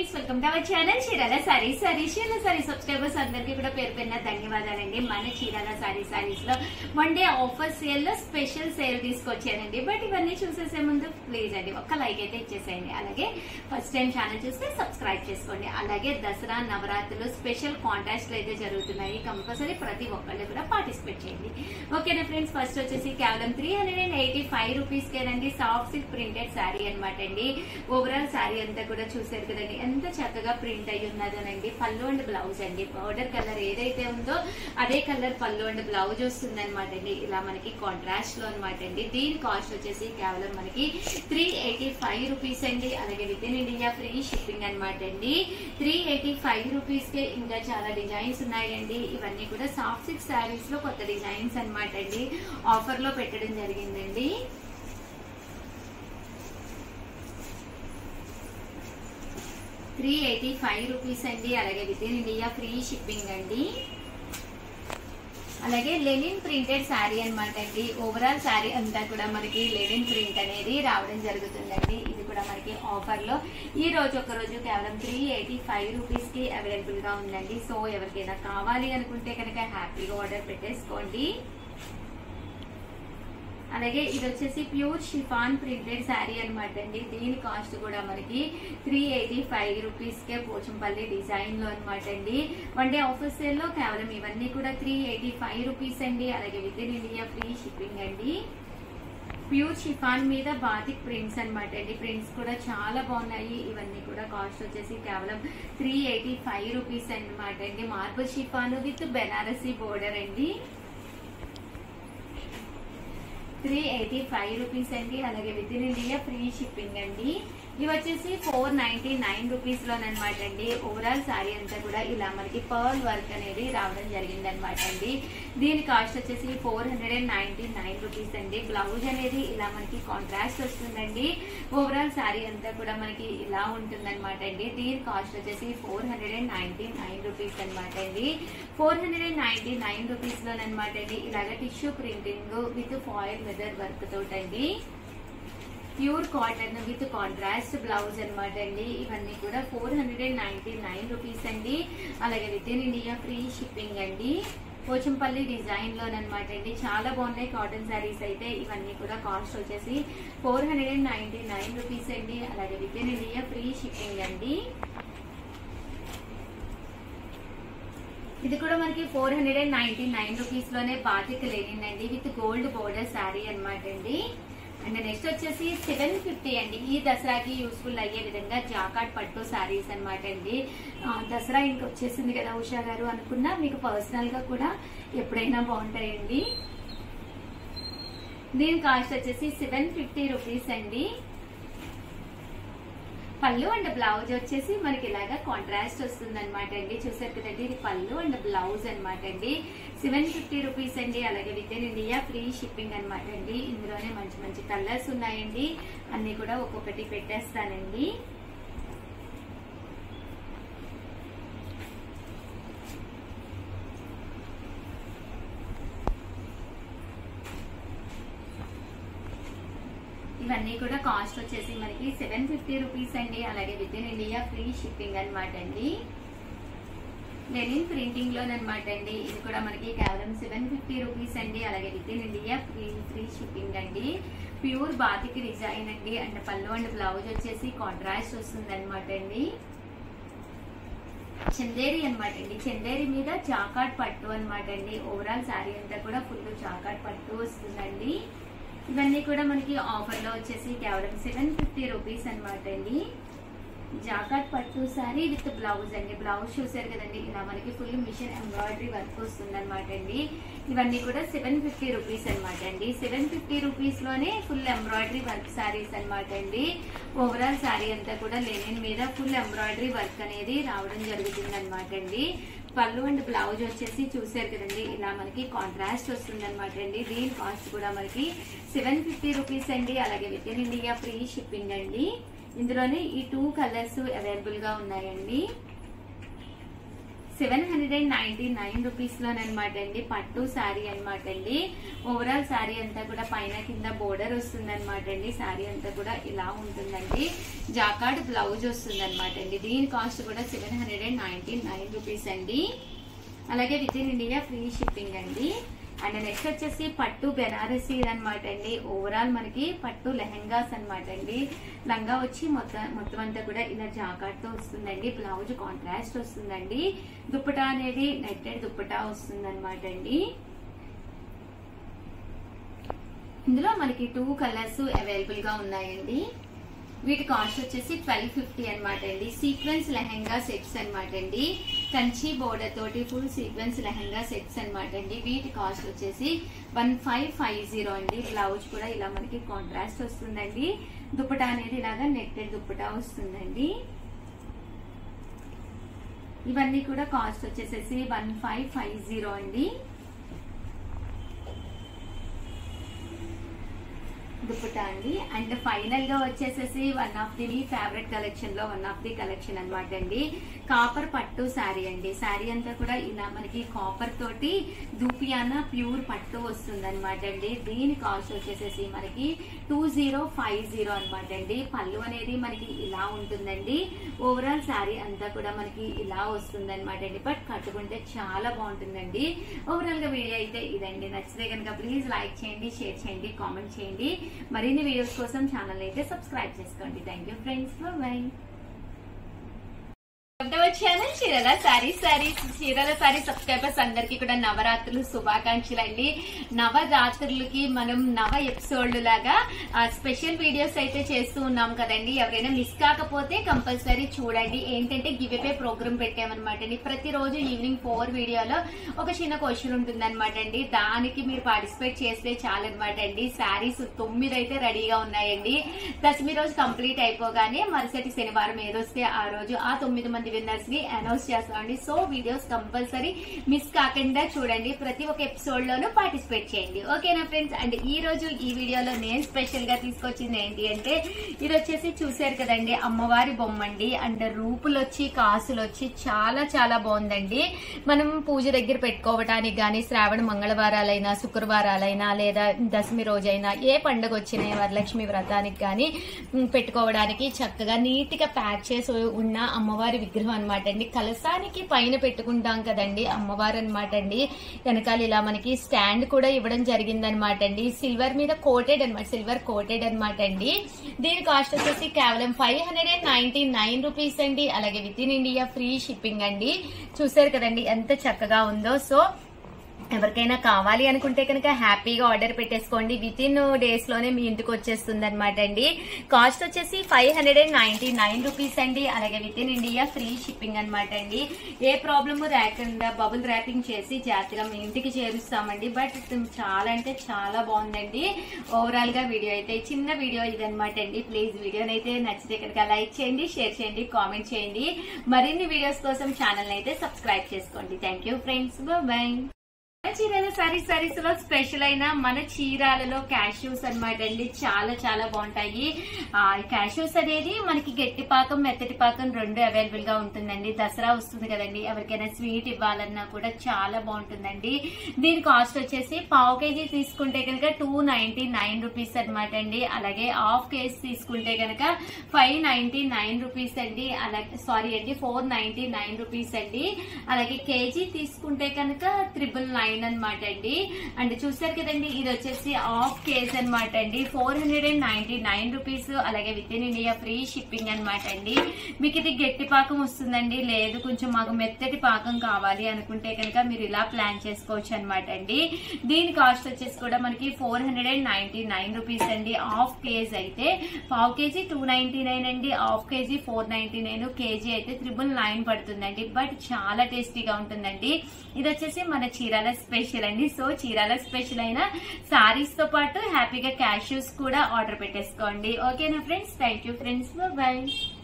friends welcome to our channel Chirala saree sorry Chirala saree subscribers అందరికీ కూడా పేరు పేరున ధన్యవాదాలండి మన చీరాల సారీ సారీస్ లో వన్ డే ఆఫర్ సేల్ లో స్పెషల్ సేల్ తీసుకొచ్చానండి బట్ ఇవన్నీ చూసేసే ముందు ప్లీజ్ అండి ఒక్క లైక్ అయితే ఇచ్చేసేయండి అలాగే ఫస్ట్ టైం ఛానల్ చూస్తే సబ్స్క్రైబ్ చేసుకోండి అలాగే దసరా నవరాత్రులు స్పెషల్ కాంటాక్ట్స్ అయితే జరుగుతున్నాయి కంపల్సరీ ప్రతి ఒక్కళ్ళు కూడా పార్టిసిపేట్ చేయండి ఓకేనా ఫ్రెండ్స్ ఫస్ట్ వచ్చేసి కేవలం three hundred and eighty five rupees కేనండి సాఫ్ట్ సిల్క్ ప్రింటెడ్ శారీ అనమాట అండి ఓవరాల్ శారీ అంతా కూడా చూసారు కదండి ఎంత చక్కగా ప్రింట్ అయి ఉన్నదోనండి పళ్ళు అండ్ బ్లౌజ్ అండి పౌడర్ కలర్ ఏదైతే ఉందో అదే కలర్ పళ్ళు అండ్ బ్లౌజ్ వస్తుంది అనమాట అండి ఇలా మనకి కాంట్రాస్ట్ లో అనమాట అండి దీని కాస్ట్ వచ్చేసి కేవలం మనకి త్రీ ఎయిటీ ఫైవ్ రూపీస్ అండి అలాగే within India free shipping అనమాట అండి త్రీ ఎయిటీ ఫైవ్ రూపీస్ కే ఇంకా చాలా డిజైన్స్ ఉన్నాయండి ఇవన్నీ కూడా సాఫ్ట్ సిల్క్ శారీస్ లో కొత్త డిజైన్స్ అనమాట అండి ఆఫర్ లో పెట్టడం జరిగిందండి త్రీ ఎయిటీ ఫైవ్ రూపీస్ అండి అలాగే within India free shipping అండి అలాగే లెనిన్ ప్రింటెడ్ శారీ అనమాట అండి ఓవరాల్ శారీ అంతా కూడా మనకి లెనిన్ ప్రింట్ అనేది రావడం జరుగుతుందండి ఇది కూడా మనకి ఆఫర్ లో ఈ రోజు ఒక రోజు కేవలం త్రీ ఎయిటీ ఫైవ్ రూపీస్ కి అవైలబుల్ గా ఉందండి సో ఎవరికైనా కావాలి అనుకుంటే కనుక హ్యాపీగా ఆర్డర్ పెట్టేసుకోండి అలాగే ఇది వచ్చేసి ప్యూర్ షిఫాన్ ప్రింటెడ్ శారీ అనమాట అండి దీని కాస్ట్ కూడా మనకి త్రీ ఎయిటీ ఫైవ్ రూపీస్ కే పోచంపల్లి డిజైన్ లో అనమాట అండి వన్ డే ఆఫర్ సేల్ లో కేవలం ఇవన్నీ కూడా త్రీ ఎయిటీ ఫైవ్ రూపీస్ అండి అలాగే within India free shipping అండి ప్యూర్ షిఫాన్ మీద బాతిక్ ప్రింట్స్ అనమాట అండి ప్రింట్స్ కూడా చాలా బాగున్నాయి ఇవన్నీ కూడా కాస్ట్ వచ్చేసి కేవలం త్రీ ఎయిటీ ఫైవ్ రూపీస్ అనమాట అండి marble chiffon with Banarasi border అండి త్రీ ఎయిటీ ఫైవ్ రూపీస్ అండి అలాగే within India free shipping అండి ఇవి వచ్చేసి ఫోర్ నైన్టీ నైన్ రూపీస్ లోనమాట అండి ఓవరాల్ శారీ అంతా కూడా ఇలా మనకి పర్ల్ వర్క్ అనేది రావడం జరిగింది అనమాట అండి దీని కాస్ట్ వచ్చేసి four hundred and ninety nine rupees అండి బ్లౌజ్ అనేది ఇలా మనకి కాంట్రాస్ట్ వస్తుందండి ఓవరాల్ శారీ అంతా కూడా మనకి ఇలా ఉంటుందన్నమాట అండి దీని కాస్ట్ వచ్చేసి four hundred and ninety nine rupees అనమాట అండి four hundred and ninety nine rupees లోనమాట అండి ఇలాగ టిష్యూ ప్రింటింగ్ విత్ ఫాయిల్ మెదర్ వర్క్ తోటండి pure cotton with contrast blouse అనమాట అండి ఇవన్నీ కూడా four hundred and ninety nine rupees అండి అలాగే within India free shipping అండి పోచంపల్లి డిజైన్ లోనమాట అండి చాలా బాగున్నాయి కాటన్ శారీస్ అయితే ఇవన్నీ కూడా కాస్ట్ వచ్చేసి four hundred and ninety nine rupees అండి అలాగే within India free shipping అండి ఇది కూడా మనకి four hundred and ninety nine rupees లోనే బాతిక్ లేనిందండి విత్ గోల్డ్ బోర్డర్ శారీ అనమాట అండి అండ్ నెక్స్ట్ వచ్చేసి సెవెన్ ఫిఫ్టీ అండి ఈ దసరాకి యూస్ఫుల్ అయ్యే విధంగా జాకాట్ పట్టు శారీస్ అనమాట అండి ఆ, దసరా ఇంక వచ్చేసింది కదా ఉషా గారు అనుకున్నా మీకు పర్సనల్ గా కూడా ఎప్పుడైనా బాగుంటాయండి దీని కాస్ట్ వచ్చేసి సెవెన్ ఫిఫ్టీ రూపీస్ అండి పళ్ళు అండ్ బ్లౌజ్ వచ్చేసి మనకి ఇలాగా కాంట్రాస్ట్ వస్తుంది అనమాట అండి చూసారు కదండి ఇది పళ్ళు అండ్ బ్లౌజ్ అనమాట అండి సెవెన్ ఫిఫ్టీ రూపీస్ అండి అలాగే within India free shipping అనమాట అండి ఇందులోనే మంచి మంచి కలర్స్ ఉన్నాయండి అన్ని కూడా ఒక్కొక్కటి పెట్టేస్తానండి ఇవన్నీ కూడా కాస్ట్ వచ్చేసి మనకి సెవెన్ ఫిఫ్టీ రూపీస్ అండి అలాగే within India free shipping అనమాట అండి లెనిన్ ప్రింటింగ్ లోనమాట అండి ఇది కూడా మనకి కేవలం సెవెన్ ఫిఫ్టీ రూపీస్ అండి అలాగే within India free free shipping అండి ప్యూర్ బాతిక్ డిజైన్ అండి అండ్ పళ్ళు అండ్ బ్లౌజ్ వచ్చేసి కాంట్రాస్ట్ వస్తుంది అనమాట అండి చందేరి అనమాట అండి చందేరి మీద చాకాట్ పట్టు అనమాట అండి ఓవరాల్ శారీ అంతా కూడా ఫుల్ చాకాట్ పట్టు వస్తుందండి ఇవన్నీ కూడా మనకి ఆఫర్ లో వచ్చేసి కేవలం సెవెన్ ఫిఫ్టీ రూపీస్ అనమాట అండి జాకాట్ పట్టు శారీ విత్ బ్లౌజ్ అండి బ్లౌజ్ చూసారు కదండి ఇలా మనకి ఫుల్ మిషన్ ఎంబ్రాయిడరీ వర్క్ వస్తుంది అనమాట అండి ఇవన్నీ కూడా సెవెన్ ఫిఫ్టీ రూపీస్ అనమాట అండి సెవెన్ ఫిఫ్టీ రూపీస్ లోనే ఫుల్ ఎంబ్రాయిడరీ వర్క్ శారీస్ అనమాట అండి ఓవరాల్ శారీ అంతా కూడా లెనిన్ మీద ఫుల్ ఎంబ్రాయిడరీ వర్క్ అనేది రావడం జరుగుతుంది అనమాట అండి పళ్ళు అండ్ బ్లౌజ్ వచ్చేసి చూసారు కదండి ఇలా మనకి కాంట్రాస్ట్ వస్తుంది అనమాట అండి దీని కాస్ట్ కూడా మనకి సెవెన్ ఫిఫ్టీ రూపీస్ అండి అలాగే within India free shipping అండి ఇందులోనే ఈ టూ కలర్స్ అవైలబుల్ గా ఉన్నాయండి seven hundred and ninety nine rupees లోనమాట అండి పట్టు శారీ అనమాట అండి ఓవరాల్ శారీ అంతా కూడా పైన కింద బోర్డర్ వస్తుంది అనమాట అండి శారీ అంతా కూడా ఇలా ఉంటుందండి జాకార్డ్ బ్లౌజ్ వస్తుంది అనమాట అండి దీని కాస్ట్ కూడా seven hundred and ninety nine rupees అండి అలాగే within India free shipping అండి అండ్ నెక్స్ట్ వచ్చేసి పట్టు బెనారసీ అనమాట అండి ఓవరాల్ మనకి పట్టు లెహెంగాస్ అనమాట అండి లంగా వచ్చి మొత్తం మొత్తం అంతా కూడా ఇలా జాకాట్ తో వస్తుందండి బ్లౌజ్ కాంట్రాస్ట్ వస్తుందండి దుప్పటా అనేది నెట్టెడ్ దుప్పటా వస్తుంది అనమాట అండి ఇందులో మనకి టూ కలర్స్ అవైలబుల్ గా ఉన్నాయండి వీటి కాస్ట్ వచ్చేసి ట్వెల్వ్ ఫిఫ్టీ అనమాట అండి సీక్వెన్స్ లెహెంగా సెట్స్ అనమాట అండి కంచి బోర్డర్ తోటి ఫుల్ సీక్వెన్స్ లెహెంగా సెట్స్ అనమాట అండి వీటి కాస్ట్ వచ్చేసి వన్ ఫైవ్ ఫైవ్ జీరో అండి బ్లౌజ్ కూడా ఇలా మనకి కాంట్రాస్ట్ వస్తుందండి దుప్పటా అనేది ఇలాగా నెట్టెడ్ దుప్పటా వస్తుందండి ఇవన్నీ కూడా కాస్ట్ వచ్చేసేసి వన్ ఫైవ్ ఫైవ్ జీరో అండి దుప్పటా అండి అండ్ ఫైనల్ గా వచ్చేసేసి one of the favourite collection లో వన్ ఆఫ్ ది కలెక్షన్ అనమాట అండి కాపర్ పట్టు శారీ అండి శారీ అంతా కూడా ఇలా మనకి కాపర్ తోటి దూపియానా ప్యూర్ పట్టు వస్తుంది అనమాట అండి దీని కాస్ట్ వచ్చేసేసి మనకి టూ జీరో ఫైవ్ జీరో అనమాట అండి పళ్ళు అనేది మనకి ఇలా ఉంటుందండి ఓవరాల్ శారీ అంతా కూడా మనకి ఇలా వస్తుంది అనమాట అండి బట్ కట్టుకుంటే చాలా బాగుంటుందండి ఓవరాల్ గా వీడియో అయితే ఇదండి నచ్చితే కనుక ప్లీజ్ లైక్ చేయండి షేర్ చేయండి కామెంట్ చేయండి మరిన్ని వీడియోస్ కోసం ఛానల్ అయితే సబ్స్క్రైబ్ చేసుకోండి thank you friends bye channel Chirala saree sorry Chirala saree subscribers అందరికి కూడా నవరాత్రులు శుభాకాంక్షలు అండి నవరాత్రులకి మనం నవ ఎపిసోడ్ లాగా స్పెషల్ వీడియోస్ అయితే చేస్తూ ఉన్నాం కదండి ఎవరైనా మిస్ కాకపోతే కంపల్సరీ చూడండి ఏంటంటే గివ్ అవే ప్రోగ్రామ్ పెట్టామన్నమాట అండి ప్రతిరోజు ఈవినింగ్ ఫోర్ వీడియోలో ఒక చిన్న క్వశ్చన్ ఉంటుంది అనమాట అండి దానికి మీరు పార్టిసిపేట్ చేస్తే చాలన్నమాట అండి శారీస్ తొమ్మిది అయితే రెడీగా ఉన్నాయండి దశమి రోజు కంప్లీట్ అయిపోగానే మరుసటి శనివారం ఏదొస్తే ఆ రోజు ఆ తొమ్మిది మంది విన్నర్స్ ని అనౌన్స్ చేస్తామండి సో వీడియోస్ కంపల్సరీ మిస్ కాకుండా చూడండి ప్రతి ఒక్క ఎపిసోడ్ లోనూ పార్టిసిపేట్ చేయండి ఓకేనా ఫ్రెండ్స్ అండ్ ఈ రోజు ఈ వీడియోలో నేను స్పెషల్ గా తీసుకొచ్చింది ఏంటి అంటే ఇది వచ్చేసి చూసారు కదండి అమ్మవారి బొమ్మ అండి అండ్ రూపులు వచ్చి కాసులు వచ్చి చాలా చాలా బాగుందండి మనం పూజ దగ్గర పెట్టుకోవడానికి గానీ శ్రావణ మంగళవారాలైనా శుక్రవారాలైనా లేదా దశమి రోజైనా ఏ పండుగ వచ్చినా వరలక్ష్మి వ్రతానికి కానీ పెట్టుకోవడానికి చక్కగా నీట్ గా ప్యాక్ చేసి ఉన్న అమ్మవారి విగ్రహం అనమాట అండి కలసానికి పైన పెట్టుకుంటాం కదండి అమ్మవారు అనమాట అండి వెనకాల ఇలా మనకి స్టాండ్ కూడా ఇవ్వడం జరిగింది అనమాట అండి సిల్వర్ మీద కోటెడ్ అనమాట సిల్వర్ కోటెడ్ అనమాట అండి దీని కాస్ట్ వచ్చేసి కేవలం five hundred and ninety nine rupees అండి అలాగే within India free shipping అండి చూసారు కదండి ఎంత చక్కగా ఉందో సో ఎవరికైనా కావాలి అనుకుంటే కనుక హ్యాపీగా ఆర్డర్ పెట్టేసుకోండి విత్ ఇన్ డేస్ లోనే మీ ఇంటికి వచ్చేస్తుంది అనమాట అండి కాస్ట్ వచ్చేసి five hundred and ninety nine rupees అండి అలాగే within India free shipping అనమాట అండి ఏ ప్రాబ్లమ్ రాకుండా బబుల్ ర్యాపింగ్ చేసి జాగ్రత్తగా మీ ఇంటికి చేరుస్తామండి బట్ చాలా అంటే చాలా బాగుందండి ఓవరాల్ గా వీడియో అయితే చిన్న వీడియో ఇదనమాట అండి ప్లీజ్ వీడియోని అయితే నచ్చితే కనుక లైక్ చేయండి షేర్ చేయండి కామెంట్ చేయండి మరిన్ని వీడియోస్ కోసం ఛానల్ అయితే సబ్స్క్రైబ్ చేసుకోండి థ్యాంక్ యూ ఫ్రెండ్స్ బాయ్ మన చీరాల సారీస్ సారీస్ లో స్పెషల్ అయిన మన చీరాలలో క్యాష్యూస్ అన్నమాట అండి చాలా చాలా బాగుంటాయి ఆ క్యాష్యూస్ అనేది మనకి గట్టి పాకం మెత్తటి పాకం రెండు అవైలబుల్ గా ఉంటుందండి దసరా వస్తుంది కదండి ఎవరికైనా స్వీట్ ఇవ్వాలన్నా కూడా చాలా బాగుంటుందండి దీని కాస్ట్ వచ్చేసి పావు కేజీ తీసుకుంటే కనుక టూ నైన్టీ నైన్ రూపీస్ అనమాట అండి అలాగే హాఫ్ కేజీ తీసుకుంటే కనుక ఫైవ్ నైన్టీ నైన్ రూపీస్ అండి అలాగే సారీ అండి ఫోర్ నైన్టీ నైన్ రూపీస్ అండి అలాగే కేజీ తీసుకుంటే కనుక త్రిబుల్ నైన్ అనమాట అండి అండ్ చూసారు కదండి ఇది వచ్చేసి హాఫ్ కేజ్ అనమాట అండి four hundred and ninety nine rupees అలాగే within India free shipping అనమాట అండి మీకు ఇది గట్టి పాకం వస్తుందండి లేదు కొంచెం మాకు మెత్తటి పాకం కావాలి అనుకుంటే కనుక మీరు ఇలా ప్లాన్ చేసుకోవచ్చు అనమాట అండి దీని కాస్ట్ వచ్చేసి కూడా మనకి four hundred and ninety nine rupees అండి హాఫ్ కేజ్ అయితే పావు కేజీ టూ నైన్టీ నైన్ అండి half KG four ninety nine KG అయితే త్రిబుల్ నైన్ పడుతుందండి బట్ చాలా టేస్టీగా ఉంటుందండి ఇది వచ్చేసి మన చీరాల స్పెషల్ అండి సో చీరాల స్పెషల్ అయిన సారీస్ తో పాటు హ్యాపీగా క్యాష్యూస్ కూడా ఆర్డర్ పెట్టేసుకోండి ఓకేనా friends thank you friends bye